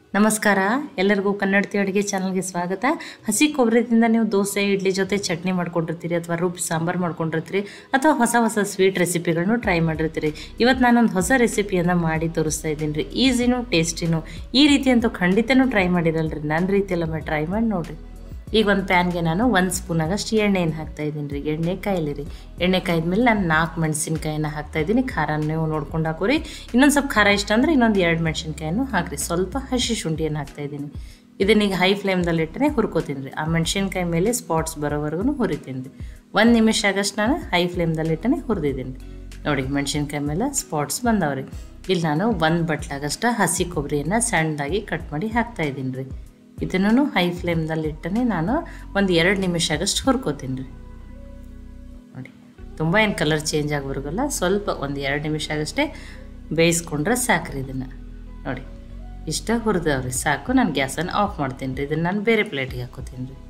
ನಮಸ್ಕಾರ ಎಲ್ಲರಿಗೂ ಕನ್ನಡತಿ ಅಡುಗೆ ಚಾನಲ್ಗೆ ಸ್ವಾಗತ ಹಸಿ ಕೊಬ್ಬರಿದಿಂದ ನೀವು ದೋಸೆ ಇಡ್ಲಿ ಜೊತೆ ಚಟ್ನಿ ಮಾಡ್ಕೊಂಡಿರ್ತೀರಿ ಅಥವಾ ರುಬ್ಬಿ ಸಾಂಬಾರು ಮಾಡ್ಕೊಂಡಿರ್ತೀರಿ ಅಥವಾ ಹೊಸ ಹೊಸ ಸ್ವೀಟ್ ರೆಸಿಪಿಗಳನ್ನು ಟ್ರೈ ಮಾಡಿರ್ತೀರಿ ಇವತ್ತು ನಾನೊಂದು ಹೊಸ ರೆಸಿಪಿಯನ್ನು ಮಾಡಿ ತೋರಿಸ್ತಾ ಇದ್ದೀನಿ ರೀ ಈಸಿನೂ ಟೇಸ್ಟಿನೂ ಈ ರೀತಿ ಅಂತೂ ಖಂಡಿತನೂ ಟ್ರೈ ಮಾಡಿರಲ್ರಿ ನನ್ನ ರೀತಿಯಲ್ಲೊಮ್ಮೆ ಟ್ರೈ ಮಾಡಿ ನೋಡಿರಿ ಈಗ ಒಂದು ಪ್ಯಾನ್ಗೆ ನಾನು ಒಂದು ಸ್ಪೂನಾಗಷ್ಟು ಎಣ್ಣೆಯನ್ನು ಹಾಕ್ತಾ ಇದ್ದೀನಿ ರೀ ಎಣ್ಣೆ ಕಾಯಿಲಿ ರೀ ಎಣ್ಣೆ ಕಾಯ್ದ್ಮೇಲೆ ನಾನು ನಾಲ್ಕು ಮೆಣಸಿನ್ಕಾಯಿನ ಹಾಕ್ತಾ ಇದ್ದೀನಿ ಖಾರ ನೀವು ನೋಡ್ಕೊಂಡು ಹಾಕೋರಿ ಇನ್ನೊಂದು ಸ್ವಲ್ಪ ಖಾರ ಇಷ್ಟ ಅಂದರೆ ಇನ್ನೊಂದು ಎರಡು ಮೆಣಸಿನ್ಕಾಯನ್ನು ಹಾಕಿರಿ ಸ್ವಲ್ಪ ಹಸಿ ಶುಂಠಿಯನ್ನು ಹಾಕ್ತಾ ಇದ್ದೀನಿ ಇದನ್ನೀಗ ಹೈ ಫ್ಲೇಮ್ದಲ್ಲಿ ಇಟ್ಟರೆ ಹುರ್ಕೋತೀನಿ ರೀ ಆ ಮೆಣಸಿನ್ಕಾಯಿ ಮೇಲೆ ಸ್ಪಾಟ್ಸ್ ಬರೋವರೆಗೂ ಹುರಿತೀನಿ ರೀ ಒಂದು ನಿಮಿಷ ಆಗಷ್ಟು ನಾನು ಹೈ ಫ್ಲೇಮ್ದಲ್ಲಿ ಇಟ್ಟನೆ ಹುರಿದಿದ್ದೀನಿ ನೋಡಿ ಮೆಣಸಿನ್ಕಾಯಿ ಮೇಲೆ ಸ್ಪಾಟ್ಸ್ ಬಂದವ್ರಿ ಇಲ್ಲಿ ನಾನು ಒಂದು ಬಟ್ಲಾಗಷ್ಟು ಹಸಿ ಕೊಬ್ಬರಿಯನ್ನು ಸಣ್ಣದಾಗಿ ಕಟ್ ಮಾಡಿ ಹಾಕ್ತಾ ಇದ್ದೀನಿ ರೀ ಇದನ್ನು ಹೈ ಫ್ಲೇಮ್ದಲ್ಲಿ ಇಟ್ಟನೆ ನಾನು ಒಂದು ಎರಡು ನಿಮಿಷ ಆಗಷ್ಟು ಹುರ್ಕೋತೀನಿ ರೀ ನೋಡಿ ತುಂಬ ಏನು ಕಲರ್ ಚೇಂಜ್ ಆಗೋರ್ಗಲ್ಲ ಸ್ವಲ್ಪ ಒಂದು ಎರಡು ನಿಮಿಷ ಆಗಷ್ಟೇ ಬೇಯಿಸ್ಕೊಂಡ್ರೆ ಸಾಕ್ರಿ ಇದನ್ನು ನೋಡಿ ಇಷ್ಟ ಹುರಿದವ್ರಿ ಸಾಕು ನಾನು ಗ್ಯಾಸನ್ನು ಆಫ್ ಮಾಡ್ತೀನಿ ರೀ ಇದನ್ನು ನಾನು ಬೇರೆ ಪ್ಲೇಟಿಗೆ ಹಾಕೋತೀನಿ ರೀ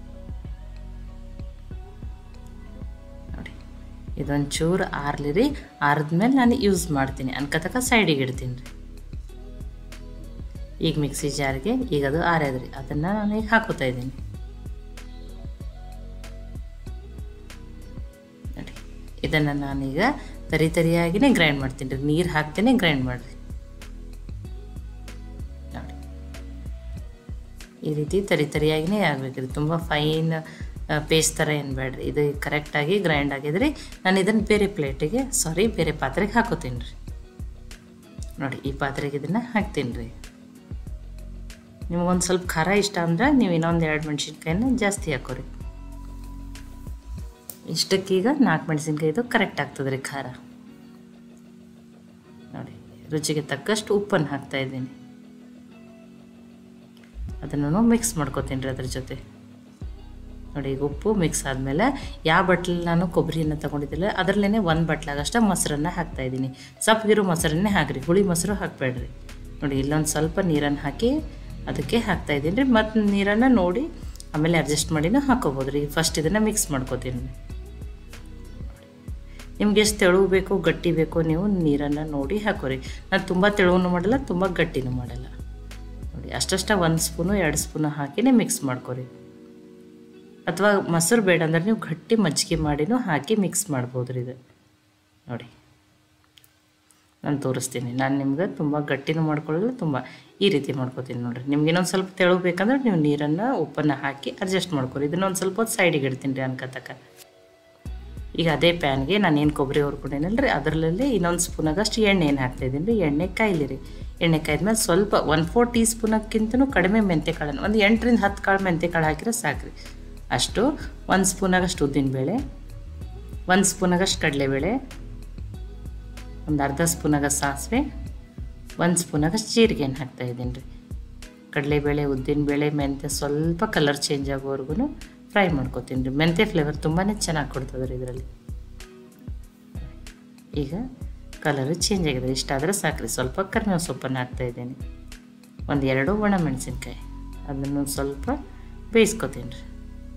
ನೋಡಿ ಇದೊಂದು ಚೂರು ಆರ್ಲಿ ರೀ ಆರಿದ್ಮೇಲೆ ನಾನು ಯೂಸ್ ಮಾಡ್ತೀನಿ ಅನ್ಕತಕ ಸೈಡಿಗೆ ಇಡ್ತೀನಿ ರೀ ಈಗ ಮಿಕ್ಸಿ ಜಾರ್ಗೆ ಈಗ ಅದು ಆರ್ಯದ್ರಿ ಅದನ್ನು ನಾನು ಈಗ ಹಾಕೋತಾ ಇದ್ದೀನಿ ನೋಡಿ ಇದನ್ನು ನಾನೀಗ ತರಿ ತರಿಯಾಗಿನೇ ಗ್ರೈಂಡ್ ಮಾಡ್ತೀನಿ ರೀ ನೀರು ಹಾಕ್ತೇನೆ ಗ್ರೈಂಡ್ ಮಾಡಿರಿ ನೋಡಿ ಈ ರೀತಿ ತರಿ ತರಿಯಾಗಿನೇ ಆಗ್ಬೇಕ್ರಿ ತುಂಬ ಫೈನ್ ಪೇಸ್ಟ್ ಥರ ಏನು ಬೇಡ್ರಿ ಇದು ಕರೆಕ್ಟಾಗಿ ಗ್ರೈಂಡ್ ಆಗಿದ್ರಿ ನಾನು ಇದನ್ನು ಬೇರೆ ಪ್ಲೇಟಿಗೆ ಸಾರಿ ಬೇರೆ ಪಾತ್ರೆಗೆ ಹಾಕೋತೀನಿ ರೀ ನೋಡಿ ಈ ಪಾತ್ರೆಗೆ ಇದನ್ನು ಹಾಕ್ತೀನಿ ರೀ ನಿಮಗೊಂದು ಸ್ವಲ್ಪ ಖಾರ ಇಷ್ಟ ಅಂದ್ರೆ ನೀವು ಇನ್ನೊಂದು ಎರಡು ಮೆಣಸಿನ್ಕಾಯಿನ ಜಾಸ್ತಿ ಹಾಕೋರಿ ಇಷ್ಟಕ್ಕೀಗ ನಾಲ್ಕು ಮೆಣಸಿನ್ಕಾಯಿದು ಕರೆಕ್ಟ್ ಆಗ್ತದೆ ರೀ ಖಾರ ನೋಡಿ ರುಚಿಗೆ ತಕ್ಕಷ್ಟು ಉಪ್ಪನ್ನು ಹಾಕ್ತಾ ಇದ್ದೀನಿ ಅದನ್ನು ಮಿಕ್ಸ್ ಮಾಡ್ಕೋತೀನಿ ರೀ ಅದ್ರ ಜೊತೆ ನೋಡಿ ಈಗ ಉಪ್ಪು ಮಿಕ್ಸ್ ಆದಮೇಲೆ ಯಾವ ಬಟ್ಲಲ್ಲಿ ನಾನು ಕೊಬ್ಬರಿಯನ್ನು ತೊಗೊಂಡಿದ್ದಿಲ್ಲ ಅದರಲ್ಲೇ ಒಂದು ಬಟ್ಲಾಗಷ್ಟು ಮೊಸರನ್ನ ಹಾಕ್ತಾ ಇದ್ದೀನಿ ಸಪ್ಪಗಿರೋ ಮೊಸರನ್ನೇ ಹಾಕ್ರಿ ಹುಳಿ ಮೊಸರು ಹಾಕಬೇಡ್ರಿ ನೋಡಿ ಇಲ್ಲೊಂದು ಸ್ವಲ್ಪ ನೀರನ್ನು ಹಾಕಿ ಅದಕ್ಕೆ ಹಾಕ್ತಾ ಇದ್ದೀನಿ ರೀ ಮತ್ತು ನೀರನ್ನು ನೋಡಿ ಆಮೇಲೆ ಅಡ್ಜಸ್ಟ್ ಮಾಡಿನೂ ಹಾಕೋಬೋದು ರೀ ಫಸ್ಟ್ ಇದನ್ನು ಮಿಕ್ಸ್ ಮಾಡ್ಕೋತೀನಿ ನಿಮ್ಗೆ ಎಷ್ಟು ತೆಳು ಬೇಕು ಗಟ್ಟಿ ಬೇಕು ನೀವು ನೀರನ್ನು ನೋಡಿ ಹಾಕೋರಿ ನಾನು ತುಂಬ ತೆಳುವೂ ಮಾಡಲ್ಲ ತುಂಬ ಗಟ್ಟಿನೂ ಮಾಡಲ್ಲ ನೋಡಿ ಅಷ್ಟಷ್ಟ ಒಂದು ಸ್ಪೂನು ಎರಡು ಸ್ಪೂನು ಹಾಕಿನೇ ಮಿಕ್ಸ್ ಮಾಡ್ಕೊರಿ ಅಥವಾ ಮೊಸರು ಬೇಡ ಅಂದ್ರೆ ನೀವು ಗಟ್ಟಿ ಮಜ್ಜಿಗೆ ಮಾಡಿನೂ ಹಾಕಿ ಮಿಕ್ಸ್ ಮಾಡ್ಬೋದು ರೀ ಇದು ನೋಡಿ ನಾನು ತೋರಿಸ್ತೀನಿ ನಾನು ನಿಮ್ಗೆ ತುಂಬ ಗಟ್ಟಿನೂ ಮಾಡ್ಕೊಳ್ಳಲ್ಲ ತುಂಬ ಈ ರೀತಿ ಮಾಡ್ಕೊತೀನಿ ನೋಡಿರಿ ನಿಮ್ಗೆ ಇನ್ನೊಂದು ಸ್ವಲ್ಪ ತೆಳು ಬೇಕಂದ್ರೆ ನೀವು ನೀರನ್ನು ಉಪ್ಪನ್ನು ಹಾಕಿ ಅಡ್ಜಸ್ಟ್ ಮಾಡ್ಕೊರಿ ಇದನ್ನೊಂದು ಸ್ವಲ್ಪ ಹೊತ್ತು ಸೈಡಿಗೆ ಇಡ್ತೀನಿ ರೀ ಅನ್ಕತಕ್ಕ ಈಗ ಅದೇ ಪ್ಯಾನ್ಗೆ ನಾನು ಏನು ಕೊಬ್ಬರಿ ಹುರ್ಕೊಂಡೇನಲ್ಲ ರೀ ಅದರಲ್ಲಿ ಇನ್ನೊಂದು ಸ್ಪೂನಾಗಷ್ಟು ಎಣ್ಣೆಯನ್ನು ಹಾಕ್ತಾಯಿದ್ದೀನಿ ರೀ ಎಣ್ಣೆ ಕಾಯಿಲಿ ರೀ ಎಣ್ಣೆ ಕಾಯ್ದ್ಮೇಲೆ ಸ್ವಲ್ಪ ಒನ್ ಫೋರ್ ಟೀ ಸ್ಪೂನಕ್ಕಿಂತನೂ ಕಡಿಮೆ ಮೆಂತೆ ಕಾಳನ್ನು ಒಂದು ಎಂಟರಿಂದ ಹತ್ತು ಕಾಳು ಮೆಂತೆ ಕಾಳು ಹಾಕಿದ್ರೆ ಸಾಕ್ರಿ ಅಷ್ಟು ಒಂದು ಸ್ಪೂನಾಗಷ್ಟು ಉದ್ದಿನಬೇಳೆ ಒಂದು ಸ್ಪೂನಾಗಷ್ಟು ಕಡಲೆಬೇಳೆ ಒಂದು ಅರ್ಧ ಸ್ಪೂನಾಗ ಸಾಸಿವೆ ಒಂದು ಸ್ಪೂನಾಗಷ್ಟು ಜೀರಿಗೆಯನ್ನು ಹಾಕ್ತಾಯಿದ್ದೀನಿ ರೀ ಕಡಲೆಬೇಳೆ ಉದ್ದಿನಬೇಳೆ ಮೆಂತ್ಯ ಸ್ವಲ್ಪ ಕಲರ್ ಚೇಂಜ್ ಆಗೋವರೆಗೂ ಫ್ರೈ ಮಾಡ್ಕೊತೀನಿ ರೀ ಮೆಂತ್ಯ ಫ್ಲೇವರ್ ತುಂಬಾ ಚೆನ್ನಾಗಿ ಕೊಡ್ತದೆ ರೀ ಇದರಲ್ಲಿ ಈಗ ಕಲರು ಚೇಂಜ್ ಆಗಿದೆ ಇಷ್ಟಾದರೆ ಸಾಕ್ರಿ ಸ್ವಲ್ಪ ಕರಿಬೇವು ಸೊಪ್ಪನ್ನು ಹಾಕ್ತಾಯಿದ್ದೀನಿ ಒಂದು ಎರಡು ಒಣ ಮೆಣಸಿನ್ಕಾಯಿ ಅದನ್ನು ಸ್ವಲ್ಪ ಬೇಯಿಸ್ಕೊತೀನಿ ರೀ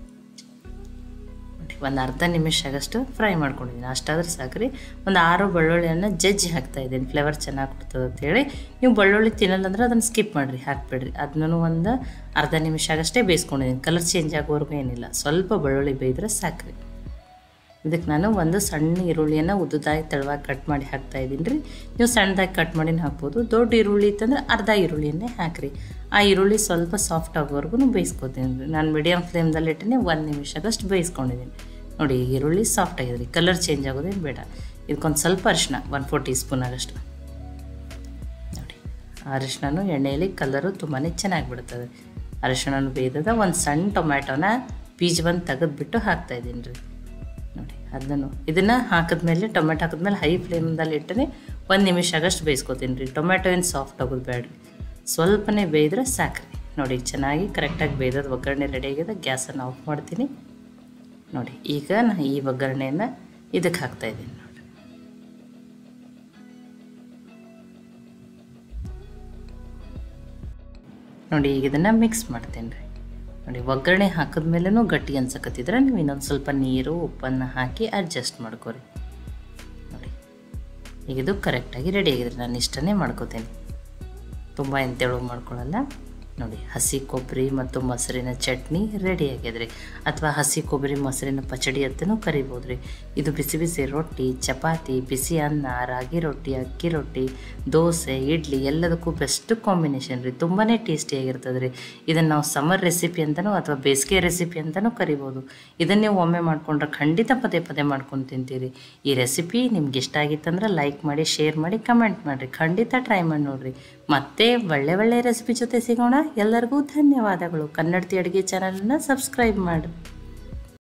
ಒಂದು ಅರ್ಧ ನಿಮಿಷ ಆಗಷ್ಟು ಫ್ರೈ ಮಾಡ್ಕೊಂಡಿದ್ದೀನಿ ಅಷ್ಟಾದ್ರೆ ಸಾಕ್ರಿ ಒಂದು ಆರು ಬೆಳ್ಳುಳ್ಳಿಯನ್ನು ಜಜ್ಜಿ ಹಾಕ್ತಾ ಇದ್ದೀನಿ ಫ್ಲೇವರ್ ಚೆನ್ನಾಗಿ ಕೊಡ್ತದೆ ಅಂತೇಳಿ ನೀವು ಬೆಳ್ಳುಳ್ಳಿ ತಿನ್ನಲ್ಲ ಅಂದ್ರೆ ಅದನ್ನು ಸ್ಕಿಪ್ ಮಾಡಿರಿ ಹಾಕ್ಬೇಡ್ರಿ ಅದನ್ನು ಒಂದು ಅರ್ಧ ನಿಮಿಷ ಆಗಷ್ಟೇ ಬೇಯಿಸ್ಕೊಂಡಿದ್ದೀನಿ ಕಲರ್ ಚೇಂಜ್ ಆಗೋವರೆಗೂ ಏನಿಲ್ಲ ಸ್ವಲ್ಪ ಬೆಳ್ಳುಳ್ಳಿ ಬೇಯಿದ್ರೆ ಸಾಕ್ರಿ ಇದಕ್ಕೆ ನಾನು ಒಂದು ಸಣ್ಣ ಈರುಳ್ಳಿಯನ್ನು ಉದ್ದುದಾಗಿ ತೆಳುವಾಗಿ ಕಟ್ ಮಾಡಿ ಹಾಕ್ತಾ ಇದ್ದೀನಿ ರೀ ನೀವು ಸಣ್ಣದಾಗಿ ಕಟ್ ಮಾಡಿನ ಹಾಕ್ಬೋದು ದೊಡ್ಡ ಈರುಳ್ಳಿ ಇತ್ತಂದ್ರೆ ಅರ್ಧ ಈರುಳ್ಳಿಯನ್ನೇ ಹಾಕಿರಿ ಆ ಈರುಳ್ಳಿ ಸ್ವಲ್ಪ ಸಾಫ್ಟ್ ಆಗೋವರೆಗೂ ಬೇಯಿಸ್ಕೊತೀನಿ ರೀ ನಾನು ಮೀಡಿಯಮ್ ಫ್ಲೇಮ್ದಲ್ಲಿ ಇಟ್ಟನೆ ಒಂದು ನಿಮಿಷದಷ್ಟು ಬೇಯಿಸ್ಕೊಂಡಿದ್ದೀನಿ ನೋಡಿ ಈಗ ಈರುಳ್ಳಿ ಸಾಫ್ಟ್ ಆಗಿದೆ ರೀ ಕಲರ್ ಚೇಂಜ್ ಆಗೋದೇನು ಬೇಡ ಇದಕ್ಕೊಂದು ಸ್ವಲ್ಪ ಅರಿಶಿನ ಒನ್ ಫೋರ್ ಟೀ ಸ್ಪೂನ್ ಆಗಷ್ಟು ನೋಡಿ ಅರಿಶಿನೂ ಎಣ್ಣೆಯಲ್ಲಿ ಕಲರು ತುಂಬಾ ಚೆನ್ನಾಗಿ ಬಿಡ್ತದೆ ಅರಿಶಿನ ಬೇಯ್ದದ ಒಂದು ಸಣ್ಣ ಟೊಮ್ಯಾಟೊನ ಬೀಜವನ್ನು ತೆಗೆದುಬಿಟ್ಟು ಹಾಕ್ತಾಯಿದ್ದೀನಿ ರೀ ನೋಡಿ ಅದನ್ನು ಇದನ್ನು ಹಾಕಿದ್ಮೇಲೆ ಟೊಮೆಟೊ ಹಾಕಿದ್ಮೇಲೆ ಹೈ ಫ್ಲೇಮ್ದಲ್ಲಿ ಇಟ್ಟನೆ ಒಂದು ನಿಮಿಷ ಆಗಷ್ಟು ಬೇಯಿಸ್ಕೊತೀನಿ ರೀ ಟೊಮೆಟೊ ಏನು ಸಾಫ್ಟ್ ಆಗೋದು ಬೇಡ್ರಿ ಸ್ವಲ್ಪನೇ ಬೇಯಿದ್ರೆ ಸಾಕ್ರಿ ನೋಡಿ ಚೆನ್ನಾಗಿ ಕರೆಕ್ಟಾಗಿ ಬೇಯ್ದದ ಒಗ್ಗರಣೆ ರೆಡಿ ಆಗಿದೆ ಗ್ಯಾಸನ್ನು ಆಫ್ ಮಾಡ್ತೀನಿ ನೋಡಿ ಈಗ ನಾನು ಈ ಒಗ್ಗರಣೆಯನ್ನು ಇದಕ್ಕೆ ಹಾಕ್ತಾಯಿದ್ದೀನಿ ನೋಡಿ ನೋಡಿ ಈಗ ಇದನ್ನು ಮಿಕ್ಸ್ ಮಾಡ್ತೀನಿ ರೀ ನೋಡಿ ಒಗ್ಗರಣೆ ಹಾಕಿದ್ಮೇಲೂ ಗಟ್ಟಿ ಅನ್ಸಕತ್ತಿದ್ರೆ ನೀವು ಇನ್ನೊಂದು ಸ್ವಲ್ಪ ನೀರು ಉಪ್ಪನ್ನು ಹಾಕಿ ಅಡ್ಜಸ್ಟ್ ಮಾಡ್ಕೊರಿ ನೋಡಿ ಈಗ ಇದು ಕರೆಕ್ಟಾಗಿ ರೆಡಿ ಆಗಿದೆ ನಾನು ಇಷ್ಟನೇ ಮಾಡ್ಕೋತೀನಿ ತುಂಬ ಏನು ತೆಳು ಮಾಡ್ಕೊಳ್ಳಲ್ಲ ನೋಡಿ ಹಸಿ ಕೊಬ್ಬರಿ ಮತ್ತು ಮೊಸರಿನ ಚಟ್ನಿ ರೆಡಿ ಆಗ್ಯದ್ರಿ ಅಥವಾ ಹಸಿ ಕೊಬ್ಬರಿ ಮೊಸರಿನ ಪಚಡಿ ಅಂತಲೂ ಕರಿಬೋದು ರೀ ಇದು ಬಿಸಿ ಬಿಸಿ ರೊಟ್ಟಿ ಚಪಾತಿ ಬಿಸಿ ಅನ್ನ ರಾಗಿ ರೊಟ್ಟಿ ಅಕ್ಕಿ ರೊಟ್ಟಿ ದೋಸೆ ಇಡ್ಲಿ ಎಲ್ಲದಕ್ಕೂ ಬೆಸ್ಟ್ ಕಾಂಬಿನೇಷನ್ ರೀ ತುಂಬಾ ಟೇಸ್ಟಿಯಾಗಿರ್ತದೆ ರೀ ಇದನ್ನು ನಾವು ಸಮ್ಮರ್ ರೆಸಿಪಿ ಅಂತಲೂ ಅಥವಾ ಬೇಸಿಗೆ ರೆಸಿಪಿ ಅಂತಲೂ ಕರಿಬೋದು ಇದನ್ನು ನೀವು ಒಮ್ಮೆ ಮಾಡ್ಕೊಂಡ್ರೆ ಖಂಡಿತ ಪದೇ ಪದೇ ಮಾಡ್ಕೊಂಡು ತಿಂತೀರಿ ಈ ರೆಸಿಪಿ ನಿಮ್ಗೆ ಇಷ್ಟ ಆಗಿತ್ತಂದ್ರೆ ಲೈಕ್ ಮಾಡಿ ಶೇರ್ ಮಾಡಿ ಕಮೆಂಟ್ ಮಾಡಿರಿ ಖಂಡಿತ ಟ್ರೈ ಮಾಡಿ ನೋಡಿರಿ ಮತ್ತೆ ಒಳ್ಳೆ ಒಳ್ಳೆ ರೆಸಿಪಿ ಜೊತೆ ಸಿಗೋಣ ಎಲ್ಲರಿಗೂ ಧನ್ಯವಾದಗಳು ಕನ್ನಡತಿ ಅಡುಗೆ ಚಾನಲನ್ನು ಸಬ್ಸ್ಕ್ರೈಬ್ ಮಾಡಿ